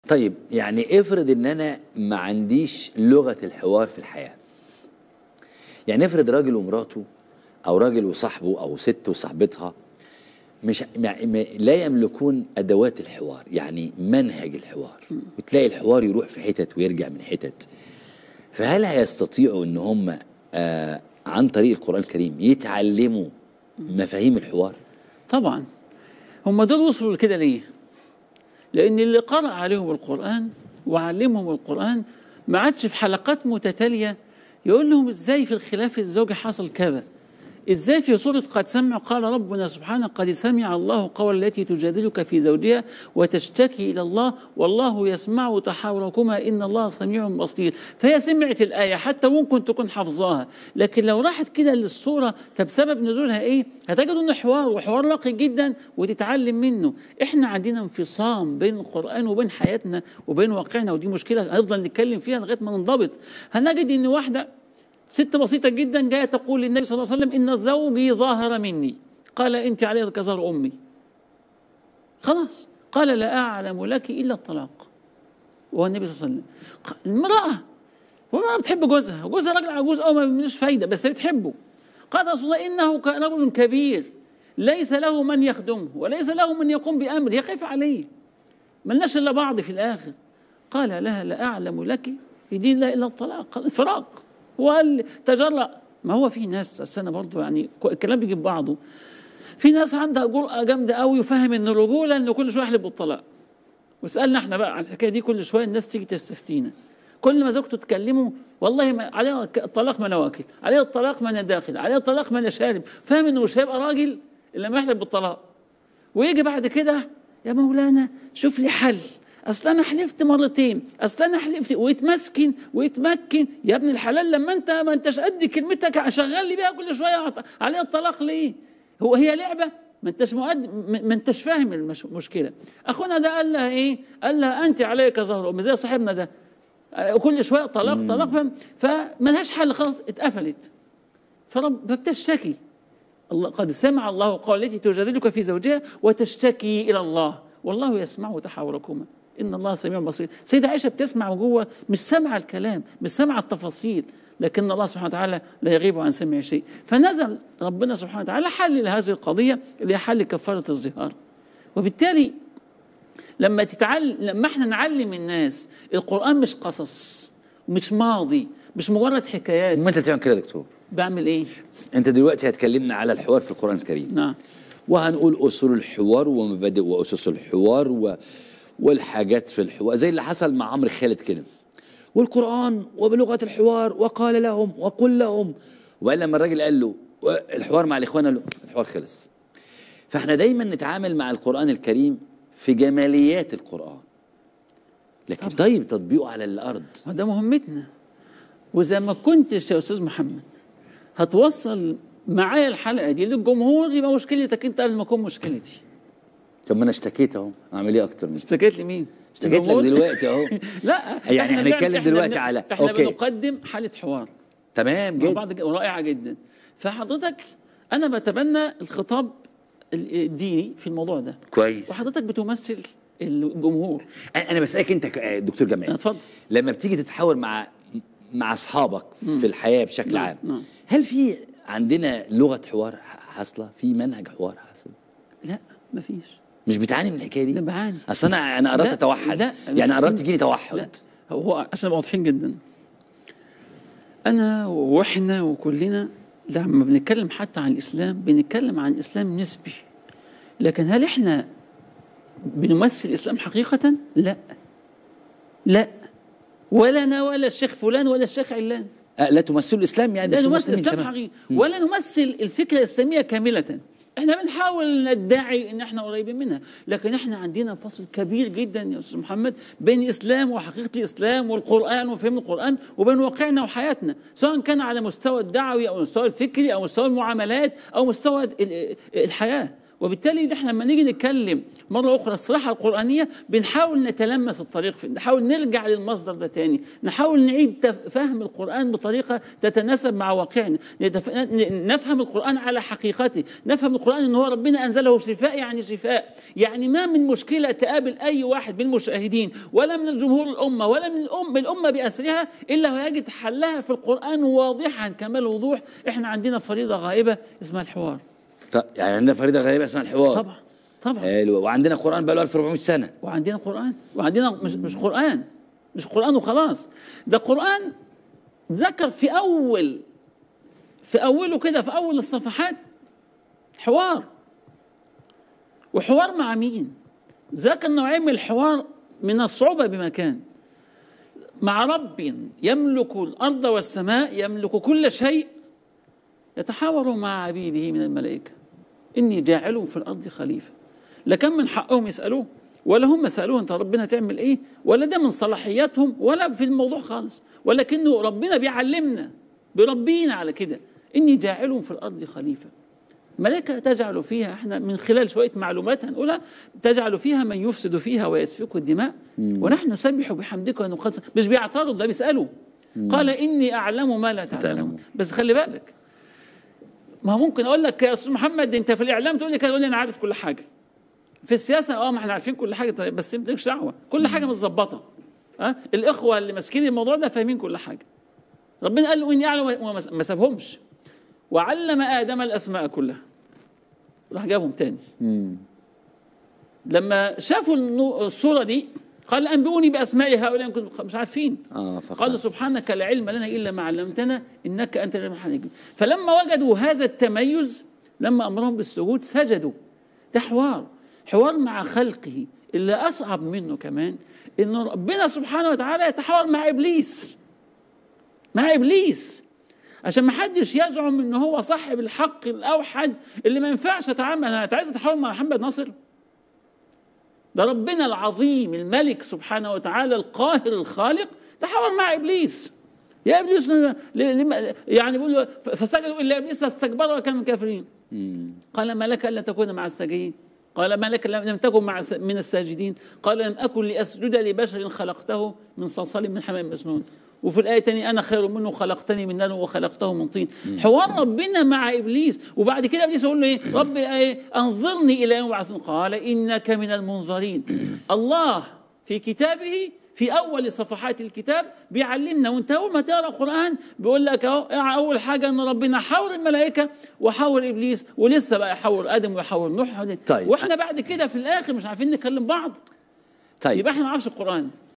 طيب يعني افرض ان انا ما عنديش لغه الحوار في الحياه يعني افرض راجل ومراته او راجل وصاحبه او ست وصاحبتها مش ما ما لا يملكون ادوات الحوار يعني منهج الحوار وتلاقي الحوار يروح في حتت ويرجع من حتت فهل هيستطيعوا ان هم آه عن طريق القران الكريم يتعلموا مفاهيم الحوار طبعا هم دول وصلوا لكده ليه لان اللي قرأ عليهم القرآن وعلمهم القرآن ما عادش في حلقات متتالية يقول لهم ازاي في الخلاف الزوجي حصل كذا ازاي في سورة قد سمع قال ربنا سبحانه قد سمع الله قول التي تجادلك في زوجها وتشتكي إلى الله والله يسمع تحاوركما إن الله سميع بصير فهي سمعت الآية حتى ممكن تكون حافظاها لكن لو راحت كده للصورة طب سبب نزولها إيه هتجدوا إنه حوار وحوار راقي جدا وتتعلم منه إحنا عندنا انفصام بين القرآن وبين حياتنا وبين واقعنا ودي مشكلة هنفضل نتكلم فيها لغاية ما ننضبط هنجد إن واحدة ست بسيطة جدا جاية تقول للنبي صلى الله عليه وسلم إن زوجي ظاهر مني قال أنت عليه كظهر أمي خلاص قال لا أعلم لك إلا الطلاق وهو النبي صلى الله عليه وسلم المرأة وما بتحب جوزها جوزها راجل عجوز أو ما ملوش فايدة بس بتحبه قال رسول الله إنه رجل كبير ليس له من يخدمه وليس له من يقوم بأمره هي خايفة عليه ملناش إلا بعض في الآخر قال لها لا أعلم لك في دين الله إلا الطلاق الفراق وقال تجرأ ما هو في ناس السنة برضو يعني الكلام بيجيب بعضه في ناس عندها جرأة جامدة قوي وفاهم ان الرجولة انه كل شوية يحلب بالطلاق وسألنا احنا بقى على الحكاية دي كل شوية الناس تيجي تستفتينا كل ما زوجته تكلمه والله ما عليه الطلاق ما انا واكل عليه الطلاق ما انا داخل عليه الطلاق ما انا شارب فاهم انه مش هيبقى راجل الا لما يحلب بالطلاق ويجي بعد كده يا مولانا شوف لي حل اصل انا حلفت مرتين اصل انا حلفت ويتمسكن ويتمكن يا ابن الحلال لما انت ما انتش قد كلمتك شغال لي بيها كل شويه عليها الطلاق ليه؟ هو هي لعبه ما انتش مؤد ما انتش فاهم المشكله اخونا ده قال لها ايه؟ قال لها انت عليك ظهر امي زي صاحبنا ده كل شويه طلاق طلاق فاهم فملهاش حل خلاص اتقفلت فرب بتشتكي الله قد سمع الله قول التي تجادلك في زوجها وتشتكي الى الله والله يسمع تحاوركما ان الله سميع بصير سيدة عائشه بتسمع جوه مش سامعه الكلام مش سامعه التفاصيل لكن الله سبحانه وتعالى لا يغيب عن سمع شيء فنزل ربنا سبحانه وتعالى حل لهذه القضيه اللي هي حل كفاره الظهار وبالتالي لما تتعلم لما احنا نعلم الناس القران مش قصص مش ماضي مش مجرد حكايات ما انت بتعمل كده يا دكتور بعمل ايه انت دلوقتي هتكلمنا على الحوار في القران الكريم نعم وهنقول اصول الحوار ومبادئ واسس الحوار و... والحاجات في الحوار زي اللي حصل مع عمرو خالد كده والقرآن وبلغة الحوار وقال لهم وقل لهم وبعدين لما الراجل قال له الحوار مع الإخوان قال له الحوار خلص فاحنا دايما نتعامل مع القرآن الكريم في جماليات القرآن لكن طبعا. طيب تطبيقه على الأرض ده مهمتنا وإذا ما كنتش يا أستاذ محمد هتوصل معايا الحلقة دي للجمهور يبقى مشكلتك أنت قبل ما تكون مشكلتي طب ما انا اشتكيت اهو اعمل ايه اكتر من اشتكيت لمين؟ اشتكيت لك دلوقتي اهو لا يعني هنتكلم دلوقتي على احنا أوكي. بنقدم حاله حوار تمام جدا بعض رائعه جدا فحضرتك انا بتبنى الخطاب الديني في الموضوع ده كويس وحضرتك بتمثل الجمهور انا بسالك انت دكتور جمال اتفضل لما بتيجي تتحاور مع مع اصحابك في الحياه بشكل نعم. عام نعم. هل في عندنا لغه حوار حاصله في منهج حوار حاصل لا مفيش مش بتعاني من الحكايه دي؟ لا بعاني اصل انا انا قربت اتوحد لا يعني قربت تجيني توحد لا هو عشان نبقى واضحين جدا انا واحنا وكلنا لما بنتكلم حتى عن الاسلام بنتكلم عن الاسلام نسبي لكن هل احنا بنمثل الاسلام حقيقه؟ لا لا ولا انا ولا الشيخ فلان ولا الشيخ علان أه لا تمثل الاسلام يعني لا بس نمثل مسلمين الاسلام تمام. حقيقي ولا نمثل الفكره الاسلاميه كامله احنا بنحاول ندعي ان احنا قريبين منها لكن احنا عندنا فصل كبير جدا يا استاذ محمد بين الاسلام وحقيقه الاسلام والقران وفهم القران وبين واقعنا وحياتنا سواء كان على مستوى الدعوي او مستوى الفكري او مستوى المعاملات او مستوى ال- الحياه وبالتالي احنا لما نيجي نتكلم مره اخرى الصراحه القرانيه بنحاول نتلمس الطريق في نحاول نرجع للمصدر ده تاني نحاول نعيد تف- فهم القران بطريقه تتناسب مع واقعنا نتف... ن- نفهم القران على حقيقته نفهم القران ان هو ربنا انزله شفاء يعني شفاء يعني ما من مشكله تقابل اي واحد من المشاهدين ولا من الجمهور الامه ولا من الام الامه باسرها الا ويجد حلها في القران واضحا كمال الوضوح احنا عندنا فريضه غائبه اسمها الحوار طب يعني عندنا فريده غريبه اسمها الحوار طبعا طبعا حلو وعندنا قران بقى له 1400 سنه وعندنا قرآن وعندنا مش مش قرآن مش قرآن وخلاص ده قرآن ذكر في أول في أوله كده في أول الصفحات حوار وحوار مع مين؟ ذاك النوعين من الحوار من الصعوبة بمكان مع رب يملك الأرض والسماء يملك كل شيء يتحاور مع عبيده من الملائكة إني جاعل في الأرض خليفة لكم من حقهم يسألوه ولا هم سألوه أنت ربنا تعمل إيه ولا ده من صلاحياتهم ولا في الموضوع خالص ولكنه ربنا بيعلمنا بيربينا على كده إني جاعل في الأرض خليفة ملائكة تجعل فيها احنا من خلال شوية معلومات هنقولها تجعل فيها من يفسد فيها ويسفك الدماء ونحن نسبح بحمدك ونقدس مش بيعترض ده بيسأله قال إني أعلم ما لا تعلمون تعلمون. بس خلي بالك ما هو ممكن أقول لك يا أستاذ محمد أنت في الإعلام تقول لي كده تقول لي أنا عارف كل حاجة في السياسة اه ما احنا عارفين كل حاجة طيب بس مالكش دعوة كل حاجة متظبطة ها الإخوة اللي ماسكين الموضوع ده فاهمين كل حاجة ربنا قال له إني أعلم وما ما سابهمش وعلم آدم الأسماء كلها راح جابهم تاني لما شافوا النو- الصورة دي قال أنبئوني بأسماء هؤلاء إن كنتم مش عارفين اه فقط قالوا سبحانك لا علم لنا إلا ما علمتنا إنك أنت العليم الحكيم فلما وجدوا هذا التميز لما أمرهم بالسجود سجدوا ده حوار حوار مع خلقه اللي أصعب منه كمان إن ربنا سبحانه وتعالى يتحاور مع إبليس مع إبليس عشان ما حدش يزعم ان هو صاحب الحق الاوحد اللي ما ينفعش اتعامل انا عايز اتحاور مع محمد ناصر ده ربنا العظيم الملك سبحانه وتعالى القاهر الخالق تحاور مع ابليس يا ابليس ل- ل- يعني بيقول له ف- فسجدوا الا ابليس استكبر وكان من الكافرين قال ما لك الا تكون مع الساجدين قال ما لك لم تكن مع الس- من الساجدين قال لم اكن لاسجد لبشر خلقته من صلصال من حمام مسنون وفي الآية الثانية أنا خير منه خلقتني من نار وخلقته من طين حوار ربنا مع إبليس وبعد كده إبليس يقول له إيه رب إيه أنظرني إلى يوم يبعثون قال إنك من المنظرين الله في كتابه في أول صفحات الكتاب بيعلمنا وأنت أول ما تقرأ القرآن بيقول لك أهو أول حاجة إن ربنا حاور الملائكة وحاور إبليس ولسه بقى يحور آدم ويحور نوح طيب. وإحنا بعد كده في الآخر مش عارفين نكلم بعض طيب يبقى إحنا ما نعرفش القرآن